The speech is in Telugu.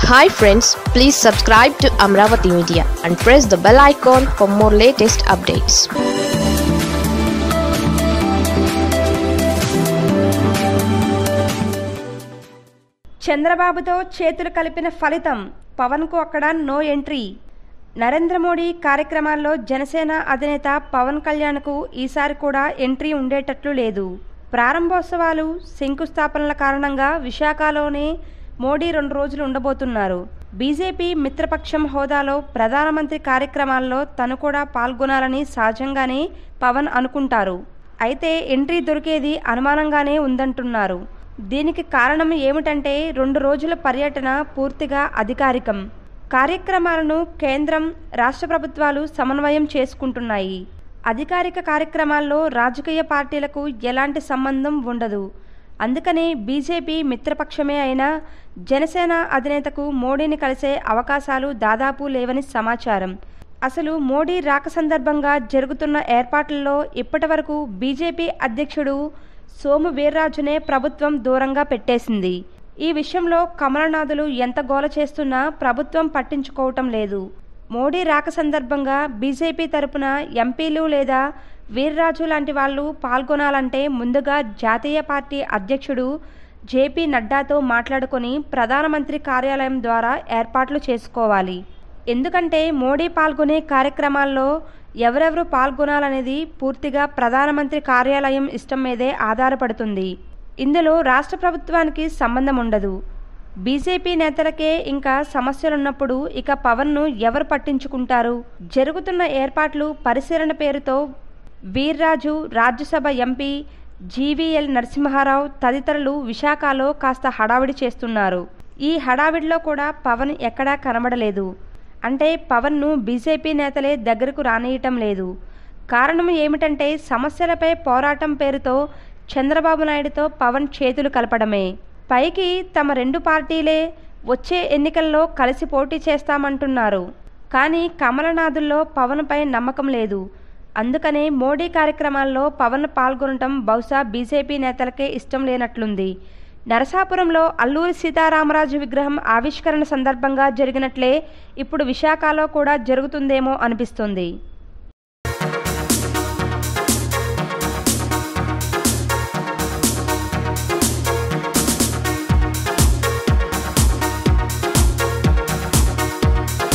hi friends please subscribe to Amaravati media and press the bell icon for more latest updates చంద్రబాబుతో చేతులు కలిపిన ఫలితం పవన్కు అక్కడ నో ఎంట్రీ నరేంద్ర మోడీ కార్యక్రమాల్లో జనసేన అధినేత పవన్ కళ్యాణ్కు ఈసారి కూడా ఎంట్రీ ఉండేటట్లు లేదు ప్రారంభోత్సవాలు శంకుస్థాపనల కారణంగా విశాఖలోనే మోడీ రెండు రోజులు ఉండబోతున్నారు బీజేపీ మిత్రపక్షం హోదాలో ప్రధానమంత్రి కార్యక్రమాల్లో తను కూడా పాల్గొనాలని సహజంగానే పవన్ అనుకుంటారు అయితే ఎంట్రీ దొరికేది అనుమానంగానే ఉందంటున్నారు దీనికి కారణం ఏమిటంటే రెండు రోజుల పర్యటన పూర్తిగా అధికారికం కార్యక్రమాలను కేంద్రం రాష్ట్ర ప్రభుత్వాలు సమన్వయం చేసుకుంటున్నాయి అధికారిక కార్యక్రమాల్లో రాజకీయ పార్టీలకు ఎలాంటి సంబంధం ఉండదు అందుకనే బీజేపీ మిత్రపక్షమే అయినా జనసేన అధినేతకు మోడీని కలిసే అవకాశాలు దాదాపు లేవని సమాచారం అసలు మోడీ రాక సందర్భంగా జరుగుతున్న ఏర్పాట్లలో ఇప్పటివరకు బీజేపీ అధ్యక్షుడు సోము వీర్రాజునే ప్రభుత్వం దూరంగా పెట్టేసింది ఈ విషయంలో కమలనాథులు ఎంత గోల చేస్తున్నా ప్రభుత్వం పట్టించుకోవటం లేదు మోడీ రాక సందర్భంగా బీజేపీ తరపున ఎంపీలు లేదా వీర్రాజు లాంటి వాళ్ళు పాల్గొనాలంటే ముందుగా జాతీయ పార్టీ అధ్యక్షుడు జేపీ నడ్డాతో మాట్లాడుకొని ప్రధానమంత్రి కార్యాలయం ద్వారా ఏర్పాట్లు చేసుకోవాలి ఎందుకంటే మోడీ పాల్గొనే కార్యక్రమాల్లో ఎవరెవరు పాల్గొనాలనేది పూర్తిగా ప్రధానమంత్రి కార్యాలయం ఇష్టం మీదే ఆధారపడుతుంది ఇందులో రాష్ట్ర ప్రభుత్వానికి సంబంధం ఉండదు బీజేపీ నేతలకే ఇంకా సమస్యలున్నప్పుడు ఇక పవన్ను ఎవరు పట్టించుకుంటారు జరుగుతున్న ఏర్పాట్లు పరిశీలన పేరుతో వీర్రాజు రాజ్యసభ ఎంపీ జీవీఎల్ నరసింహారావు తదితరులు విశాఖలో కాస్త హడావిడి చేస్తున్నారు ఈ హడావిడిలో కూడా పవన్ ఎక్కడా కనబడలేదు అంటే పవన్ను బీజేపీ నేతలే దగ్గరకు రానియటం లేదు కారణం ఏమిటంటే సమస్యలపై పోరాటం పేరుతో చంద్రబాబు నాయుడుతో పవన్ చేతులు కలపడమే పైకి తమ రెండు పార్టీలే వచ్చే ఎన్నికల్లో కలిసి పోటీ చేస్తామంటున్నారు కానీ కమలనాథుల్లో పవన్పై నమ్మకం లేదు అందుకనే మోడీ కార్యక్రమాల్లో పవన్ పాల్గొనటం బహుశా బీజేపీ నేతలకే ఇష్టం లేనట్లుంది నరసాపురంలో అల్లూరి సీతారామరాజు విగ్రహం ఆవిష్కరణ సందర్భంగా జరిగినట్లే ఇప్పుడు విశాఖలో కూడా జరుగుతుందేమో అనిపిస్తుంది